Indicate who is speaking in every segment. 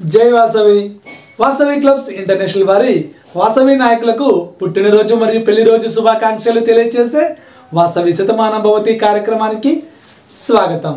Speaker 1: జై Vasavi Vasavi clubs international వారి వాసవి నాయకులకు పుట్టినరోజు మరియు పెళ్లి రోజు శుభాకాంక్షలు తెలియజేసే వాసవి శతమాన భవతి కార్యక్రమానికి స్వాగతం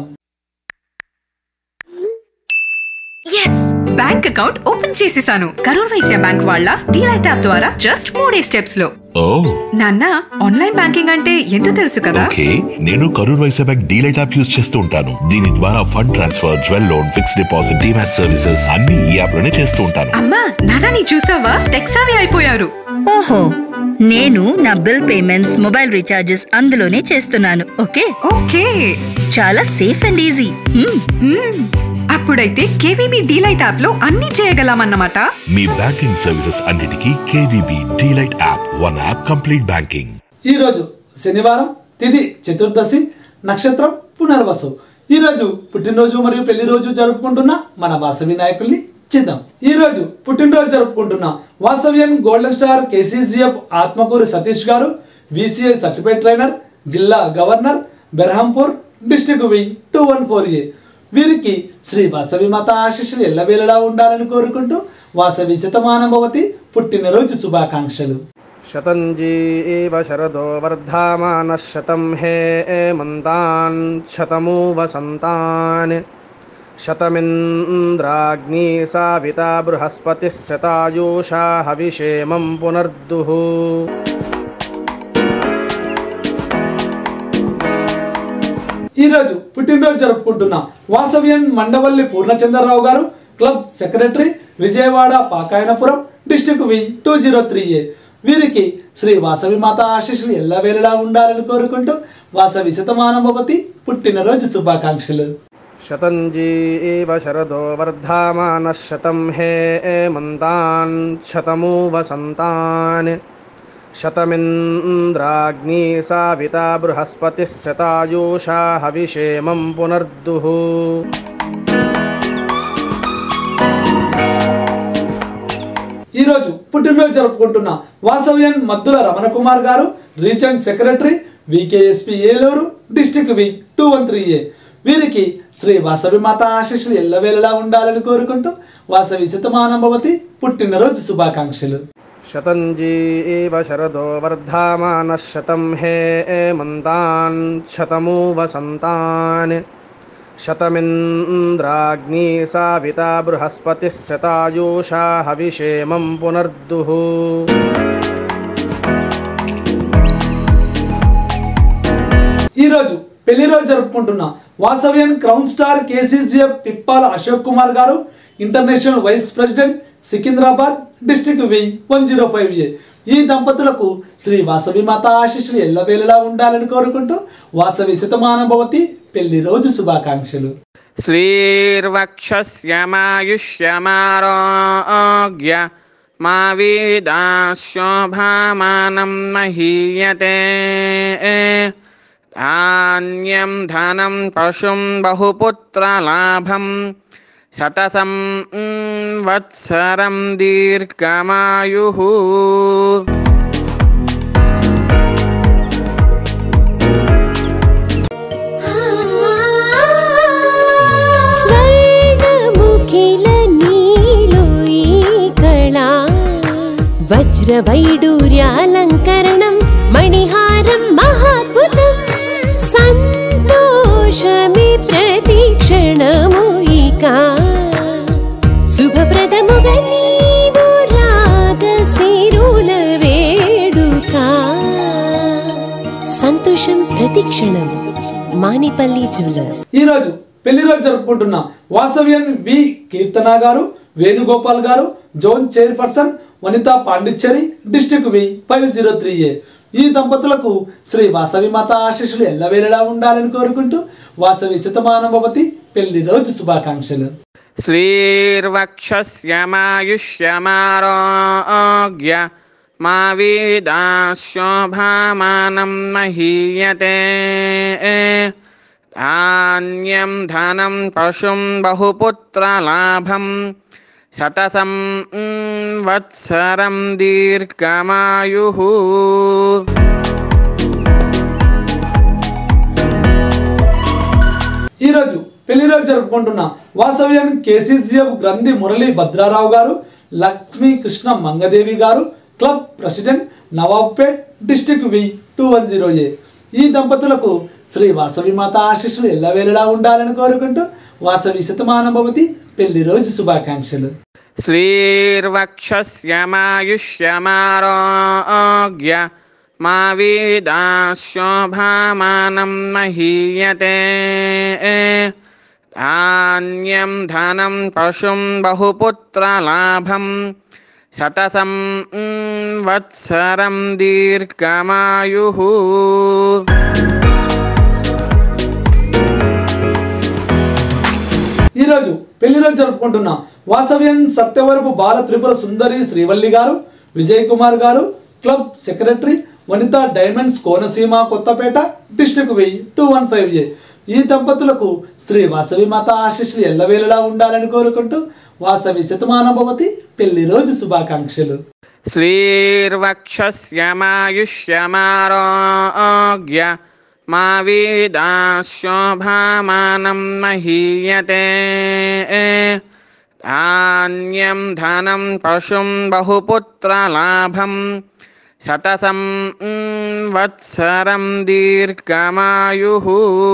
Speaker 2: ఎస్ బ్యాంక్ అకౌంట్ ఓపెన్ చేసేసాను కరూర్ వైశ్య బ్యాంక్ వాళ్ళ డీలైట్ యాప్ ద్వారా జస్ట్ మూడే స్టెప్స్ లో
Speaker 3: ఓ
Speaker 2: నాన్న ఆన్లైన్ బ్యాంకింగ్ అంటే ఎంతో తెలుసు కదా
Speaker 3: ఓకే నేను Karur Vysya bank DLite app use చేస్తూ ఉంటాను దీని ద్వారా fund transfer jewel loan fixed deposit demat services అన్ని ఈ యాప్ లోనే చేస్తూ ఉంటాను
Speaker 2: అమ్మా నాన్న నీ చూసావా టెక్సావి అయిపోయారు
Speaker 4: ఓహో నేను నా బిల్ పేమెంట్స్ మొబైల్ రీఛార్జెస్ అందులోనే చేస్తున్నాను ఓకే
Speaker 2: ఓకే
Speaker 4: చాలా safe and easy hmm.
Speaker 2: Hmm. అప్పుడైతే కేవీబీ డీలైట్ యాప్ లో అన్ని చేయగలమన్నమాట
Speaker 3: మీ బ్యాంకింగ్ సర్వీసెస్ అన్నిటికీ KVB DLite app one app complete banking
Speaker 1: ఈరోజు శనివారం తిథి చతుర్దశి నక్షత్రం పునర్వసు ఈరోజు పుట్టినరోజు మరియు పెళ్లి రోజు జరుపుకుంటున్న మన వాసవి నాయకుల్ని చూద్దాం ఈ రోజు పుట్టినరోజు జరుపుకుంటున్న Vasavyan golden star KCGF Atmakur Satish garu BCI certificate trainer జిల్లా governor Berhampur district wing two one four A వీరికి శ్రీ వాసవి మాత ఆశీస్సులు ఎల్లవేళలా ఉండాలని కోరుకుంటూ వాసవి శతమానభవతి పుట్టినరోజు శుభాకాంక్షలు
Speaker 5: शतञ्जीव शरदो वर्धामानः शतं हे मन्तान् शतमु वसन्तान् शतमिन्द्राग्नी साविता बृहस्पतिः शतायुषा हविषेमं पुनर्दुः
Speaker 1: ఈరోజు పుట్టినరోజు జరుపుకుంటున్న వాసవ్యన్ Mandavalli Purnachandrarao garu club secretary Vijayawada Pakayanapuram district V two zero three A వీరికి శ్రీ వాసవి మాత ఆశీస్సులు ఎల్లవేళలా ఉండాలని కోరుకుంటూ వాసవి శతమానభవతి పుట్టినరోజు శుభాకాంక్షలు
Speaker 5: शतञ्जीव शरदो वर्धामानः शतं हे मन्तान् शतमु वसन्तान् शतमिन्द्राग्नी साविता बृहस्पतिः शतायुषा हविषेमं पुनर्दुः
Speaker 1: ఈరోజు పుట్టినరోజు జరుపుకుంటున్న వాసవ్యన్ Maddula Ramana Kumar garu regent secretary VKSP Eluru district V two one three A వీరికి శ్రీ వాసవి మాత ఆశీస్సులు ఎల్లవేళలా ఉండాలని కోరుకుంటూ వాసవి శతమానభవతి పుట్టినరోజు శుభాకాంక్షలు
Speaker 5: शतञ्जीव शरदो वर्धामानः शतं हे मन्तान् शतमु वसन्तान् शतमिन्द्राग्नी साविता बृहस्पतिः शतायुषा हविषेमं पुनर्दुः
Speaker 1: ఈరోజు పెళ్లి రోజు జరుపుకుంటున్న Vasavyan crown star KCGF Pippala Ashok Kumar garu international vice president Secunderabad district V one zero five A ఈ దంపతులకు శ్రీ వాసవి మాత ఆశీస్సులు ఎల్లవేళలా ఉండాలని కోరుకుంటూ వాసవి శతమానభవతి పెళ్లి రోజు శుభాకాంక్షలు
Speaker 6: श्रीर्वक्षस्यमायुष्यमारोग्य मा वेदाशोभामानं महीयते धान्यं धनं पशुं बहुपुत्रलाभं शतसं mm, वत्सरं दीर्घमायुः
Speaker 7: స్వర్గముఖిల నీలో ఈ కళా వజ్రవైడూర్యాలంకరణం మణిహారం మహాద్భుతం సంతోషమి ప్రతిక్షణము ఇక శుభప్రదముగా నీవు రాగశిరుల వేడుక సంతోషం ప్రతిక్షణం మానిపల్లి జ్యువెలర్స్
Speaker 1: ఈరోజు పెళ్లి రోజు జరుపుకుంటున్న వాసవ్యన్ వి కీర్తన garu Venugopal garu zone chairperson Vanitha Pondicherry district V five zero three A ఈ దంపతులకు శ్రీ వాసవి మాత ఆశీస్సులు ఎల్లవేళలా ఉండాలని కోరుకుంటూ వాసవి శతమానభవతి పెళ్లి రోజు శుభాకాంక్షలు
Speaker 6: श्रीर्वक्षस्यमायुष्यमारोग्य मा वेदाशोभामानं महीयते धान्यं धनं पशुं बहुपुत्रलाभं शतसं mm, वत्सरं दीर्घमायुः
Speaker 1: ఈరోజు పెళ్లి రోజు జరుపుకుంటున్న వాసవ్యం కేసీసీఎఫ్ గ్రంథి మురళీ భద్రారావు గారు Lakshmi Krishna Mangadevi garu club president Nawabpet district V two one zero A ఈ దంపతులకు శ్రీ వాసవి మాత ఆశీస్సులు ఎల్లవేళలా ఉండాలని కోరుకుంటూ వాసవి శతమానం భవతి పెళ్లి రోజు శుభాకాంక్షలు
Speaker 6: श्रीर्वक्षस्यमायुष्यमारोग्य मा वेदाशोभामानं महीयते धान्यं धनं पशुं बहुपुत्रलाभं शतसं mm, वत्सरं दीर्घमायुः
Speaker 1: ఈరోజు పెళ్లి రోజు జరుపుకుంటున్న వాసవ్యం సత్యవరపు బాల త్రిపుర సుందరి శ్రీవల్లి గారు Vijay Kumar garu club secretary Vanitha diamonds Konaseema Kothapeta district వెయ్యి టూ వన్ ఫైవ్ ఏ ఈ దంపతులకు శ్రీ వాసవి మాత ఆశీస్సులు ఎల్లవేళలా ఉండాలని కోరుకుంటూ వాసవి శతమాన భవతి పెళ్లి రోజు శుభాకాంక్షలు
Speaker 6: श्रीर्वक्षस्यमायुष्यमारोग्य मा वेदाशोभामानं महीयते धान्यं धनं पशुं बहुपुत्रलाभं शतसं mm, वत्सरं दीर्घमायुः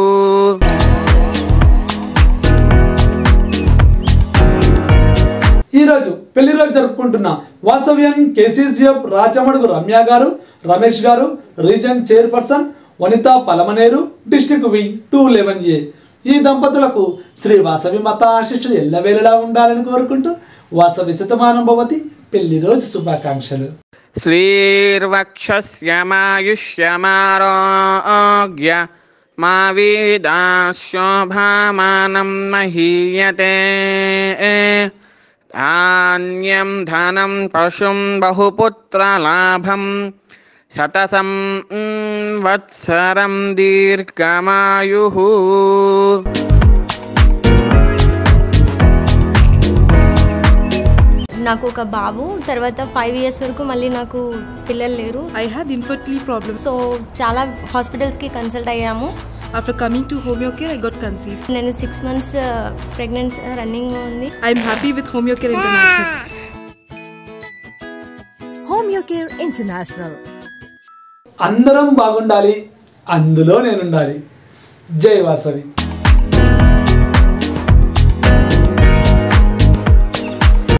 Speaker 1: ఈరోజు పెళ్లి రోజు జరుపుకుంటున్న వాసవ్యం KCCF రాచమడుగు Ramya garu Ramesh garu region chairperson Vanitha Palamaner district wing two eleven A ఈ దంపతులకు శ్రీ వాసవి మత ఆశీస్సులు ఎల్లవేళలా ఉండాలని కోరుకుంటూ వాసవి శతమానం భవతి పెళ్లి రోజు శుభాకాంక్షలు
Speaker 6: श्रीर्वक्षस्यमायुष्यमारोग्य मा वेदाशोभामानं महीयते धान्यं धनं पशुं बहुपुत्रलाभं शतसं mm, वत्सरं दीर्घमायुः
Speaker 8: నాకు ఒక బాబు తర్వాత ఫైవ్ ఇయర్స్ వరకు మళ్ళీ నాకు పిల్లలు లేరు
Speaker 9: I had infertility problems.
Speaker 8: So చాలా హాస్పిటల్స్కి కన్సల్ట్ అయ్యాము
Speaker 9: After coming to Homeocare, I got conceived.
Speaker 8: నేను సిక్స్ మంత్స్ ప్రెగ్నెన్స్ రన్నింగ్ ఉంది
Speaker 9: I'm happy with Homeocare International.
Speaker 10: Homeocare International.
Speaker 1: అందరం బాగుండాలి అందులో నేనుండాలి జై వాసవి